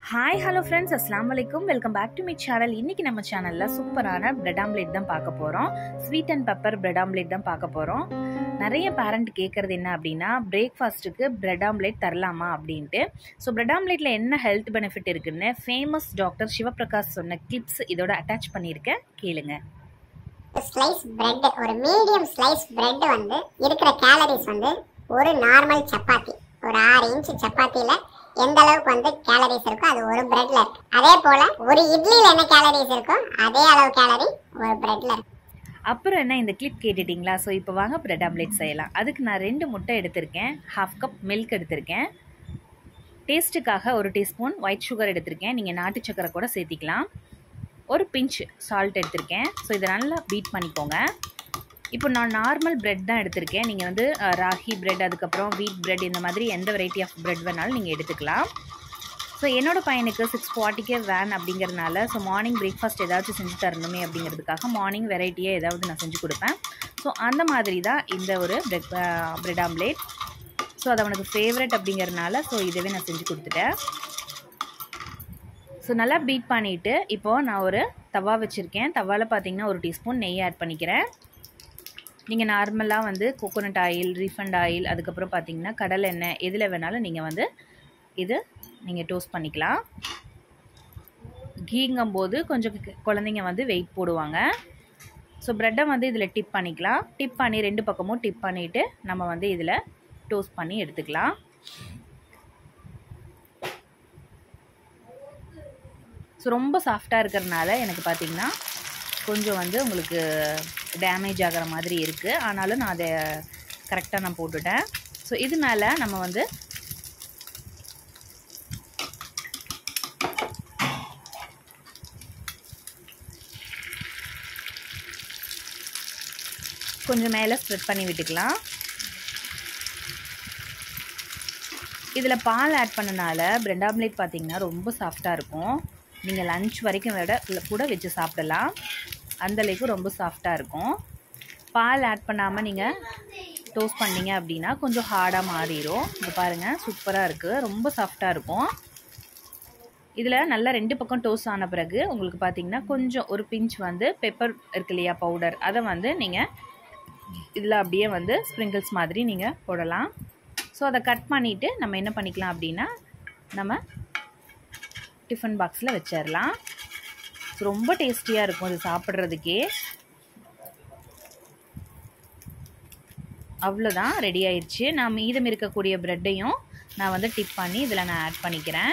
hi hello friends அஸ்லாம் வலைக்கும் welcome back to my channel இன்னைக்கு நம்ம சேனலில் சூப்பரான பிரெட் ஆம்லேட் தான் பார்க்க போகிறோம் sweet and pepper bread omelette தான் பார்க்க போகிறோம் நிறைய பேரண்ட் கேட்குறது என்ன அப்படின்னா பிரேக்ஃபாஸ்ட்டுக்கு பிரெட் ஆம்லேட் தரலாமா அப்படின்ட்டு ஸோ பிரெட் ஆம்லேட்டில் என்ன ஹெல்த் பெனிஃபிட் இருக்குன்னு ஃபேமஸ் டாக்டர் சிவபிரகாஷ் சொன்ன கிளிப்ஸ் இதோட அட்டாச் பண்ணியிருக்கேன் கேளுங்க ஸ்லைஸ் பிரெட் ஒரு மீடியம் ஸ்லைஸ் பிரெட் வந்து இருக்கிற கேலரிஸ் வந்து ஒரு நார்மல் சப்பாத்தி ஒரு ஆறு இன்ச் சப்பாத்தியில எந்த அளவுக்கு வந்து கேலரிஸ் இருக்கோ அது ஒரு பிரெட்ல இருக்கு அதே போல ஒரு இட்லியில என்ன கேலரிஸ் இருக்கோ அதே அளவு கேலரி ஒரு பிரெட்ல இருக்கு அப்புறம் என்ன இந்த கிளிப் கேட்டுட்டிங்களா ஸோ இப்போ வாங்க பிரெட் ஆம்லேட் செய்யலாம் அதுக்கு நான் ரெண்டு முட்டை எடுத்திருக்கேன் ஹாஃப் கப் மில்க் எடுத்திருக்கேன் டேஸ்ட்டுக்காக ஒரு டீஸ்பூன் ஒயிட் சுகர் எடுத்திருக்கேன் நீங்கள் நாட்டு சக்கரை கூட சேர்த்திக்கலாம் ஒரு பிஞ்ச் சால்ட் எடுத்திருக்கேன் ஸோ இதை நல்லா பீட் பண்ணிக்கோங்க இப்போ நான் நார்மல் பிரெட் தான் எடுத்திருக்கேன் நீங்கள் வந்து அஹ், ராகி பிரெட் அதுக்கப்புறம் வீட் பிரெட் இந்த மாதிரி எந்த வெரைட்டி ஆஃப் பிரெட் வேணாலும் நீங்கள் எடுத்துக்கலாம் ஸோ என்னோட பையனுக்கு சிக்ஸ் ஃபார்ட்டிக்கே வேன் அப்படிங்கிறதுனால ஸோ மார்னிங் பிரேக்ஃபாஸ்ட் ஏதாச்சும் செஞ்சு தரணுமே அப்படிங்கிறதுக்காக மார்னிங் வெரைட்டியாக ஏதாவது நான் செஞ்சு கொடுப்பேன் ஸோ அந்த மாதிரி தான் இந்த ஒரு பிரெட் பிரெட் ஆம்லேட் ஸோ அது அவனுக்கு ஃபேவரட் அப்படிங்கிறதுனால ஸோ இதவே நான் செஞ்சு கொடுத்துட்டேன் ஸோ நல்லா பீட் பண்ணிவிட்டு இப்போது நான் ஒரு தவா வச்சுருக்கேன் தவாவில் பார்த்தீங்கன்னா ஒரு டீஸ்பூன் நெய் ஆட் பண்ணிக்கிறேன் நீங்கள் நார்மலாக வந்து கோகோனட் ஆயில் ரீஃபண்ட் ஆயில் அதுக்கப்புறம் பார்த்தீங்கன்னா கடலை எண்ணெய் எதில் வேணாலும் நீங்கள் வந்து இது நீங்கள் டோஸ்ட் பண்ணிக்கலாம் கீங்கும் போது கொஞ்சம் கு- குழந்தைங்க வந்து வெயிட் போடுவாங்க ஸோ ப்ரெட்டை வந்து இதில் டிப் பண்ணிக்கலாம் டிப் பண்ணி ரெண்டு பக்கமும் டிப் பண்ணிவிட்டு நம்ம வந்து இதில் டோஸ்ட் பண்ணி எடுத்துக்கலாம் ஸோ ரொம்ப சாஃப்டாக இருக்கிறதுனால எனக்கு பார்த்தீங்கன்னா கொஞ்சம் வந்து உங்களுக்கு டேமேஜ் ஆகிற மாதிரி இருக்குது ஆனாலும் நான் அதை கரெக்டாக நான் போட்டுட்டேன் ஸோ இது மேலே நம்ம வந்து கொஞ்சம் மேலே ஸ்ப்ரெட் பண்ணி விட்டுக்கலாம் இதில் பால் ஆட் பண்ணனால பிரெட் ஆம்லேட் பார்த்தீங்கன்னா ரொம்ப சாஃப்டாக இருக்கும் நீங்கள் லஞ்ச் வரைக்கும் விட இல்ல கூட வச்சு சாப்பிடலாம் அந்த அளவுக்கு ரொம்ப சாஃப்டாக இருக்கும் பால் ஆட் பண்ணாமல் நீங்கள் டோஸ்ட் பண்ணீங்க அப்படின்னா கொஞ்சம் ஹார்டாக மாறிடும் இது பாருங்கள் சூப்பராக இருக்குது ரொம்ப சாஃப்டாக இருக்கும் இதில் நல்லா ரெண்டு பக்கம் டோஸ்ட் ஆன பிறகு உங்களுக்கு பார்த்தீங்கன்னா கொஞ்சம் ஒரு பிஞ்ச் வந்து பெப்பர் இருக்கு இல்லையா பவுடர் அதை வந்து நீங்கள் இதில் அப்படியே வந்து ஸ்ப்ரிங்கிள்ஸ் மாதிரி நீங்கள் போடலாம் ஸோ அதை கட் பண்ணிவிட்டு நம்ம என்ன பண்ணிக்கலாம் அப்படின்னா நம்ம டிஃபன் பாக்ஸில் வச்சிடலாம் ஸோ ரொம்ப டேஸ்டியாக இருக்கும் இது சாப்பிட்றதுக்கே அவ்வளோதான் ரெடி ஆயிடுச்சு நான் மீதம் இருக்கக்கூடிய ப்ரெட்டையும் நான் வந்து டிப் பண்ணி இதில் நான் ஆட் பண்ணிக்கிறேன்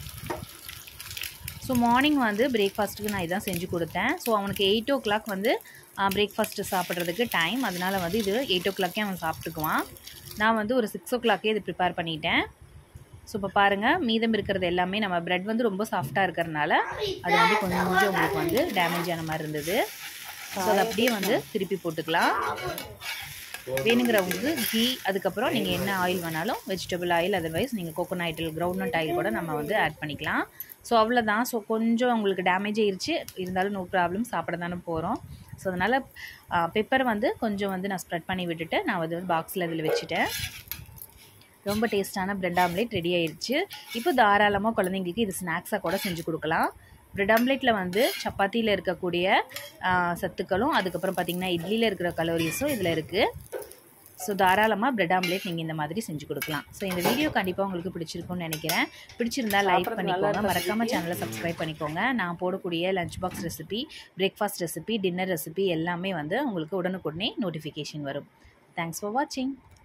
ஸோ மார்னிங் வந்து பிரேக்ஃபாஸ்ட்டுக்கு நான் இதான் செஞ்சு கொடுத்தேன் ஸோ அவனுக்கு எயிட் ஓ கிளாக் வந்து பிரேக்ஃபாஸ்ட்டு சாப்பிட்றதுக்கு டைம் அதனால வந்து இது எயிட் ஓ கிளாக்கே அவன் சாப்பிட்டுக்குவான் நான் வந்து ஒரு சிக்ஸ் ஓ கிளாக்கே இது ப்ரிப்பேர் பண்ணிட்டேன் ஸோ இப்போ பாருங்கள் மீதம் இருக்கிறது எல்லாமே நம்ம பிரெட் வந்து ரொம்ப சாஃப்டாக இருக்கிறதுனால அது வந்து கொஞ்சம் கொஞ்சம் உங்களுக்கு வந்து டேமேஜ் ஆன மாதிரி இருந்தது ஸோ அதை அப்படியே வந்து திருப்பி போட்டுக்கலாம் வேணுங்கிறவங்களுக்கு கீ அதுக்கப்புறம் நீங்கள் என்ன ஆயில் வேணாலும் வெஜிடபிள் ஆயில் அதர்வைஸ் நீங்கள் கோகோனட் ஆயில் கிரவுண்ட்நட் ஆயில் கூட நம்ம வந்து ஆட் பண்ணிக்கலாம் ஸோ அவ்வளோதான் ஸோ கொஞ்சம் உங்களுக்கு டேமேஜ் ஆயிருச்சு இருந்தாலும் நோ ப்ராப்ளம் சாப்பிட தானே போகிறோம் ஸோ அதனால் பெப்பர் வந்து கொஞ்சம் வந்து நான் ஸ்ப்ரெட் பண்ணி விட்டுட்டு நான் வந்து பாக்ஸில் இதில் வச்சுட்டேன் ரொம்ப டேஸ்டான பிரெட் ஆம்லேட் ரெடி ஆயிருச்சு இப்போ தாராளமாக குழந்தைங்களுக்கு இது ஸ்நாக்ஸாக கூட செஞ்சு கொடுக்கலாம் பிரெட் ஆம்லேட்டில் வந்து சப்பாத்தியில் இருக்கக்கூடிய ஆ, சத்துக்களும் அதுக்கப்புறம் பார்த்திங்கன்னா இட்லியில் இருக்கிற கலோரிஸும் இதில் இருக்குது ஸோ தாராளமாக பிரெட் ஆம்லேட் நீங்கள் இந்த மாதிரி செஞ்சு கொடுக்கலாம் ஸோ இந்த வீடியோ கண்டிப்பாக உங்களுக்கு பிடிச்சிருக்கும்னு நினைக்கிறேன் பிடிச்சிருந்தா லைக் பண்ணிக்கோங்க மறக்காமல் சேனலை சப்ஸ்கிரைப் பண்ணிக்கோங்க நான் போடக்கூடிய lunch box recipe breakfast recipe dinner recipe எல்லாமே வந்து உங்களுக்கு உடனுக்குடனே நோட்டிஃபிகேஷன் வரும் தேங்க்ஸ் ஃபார் வாட்சிங்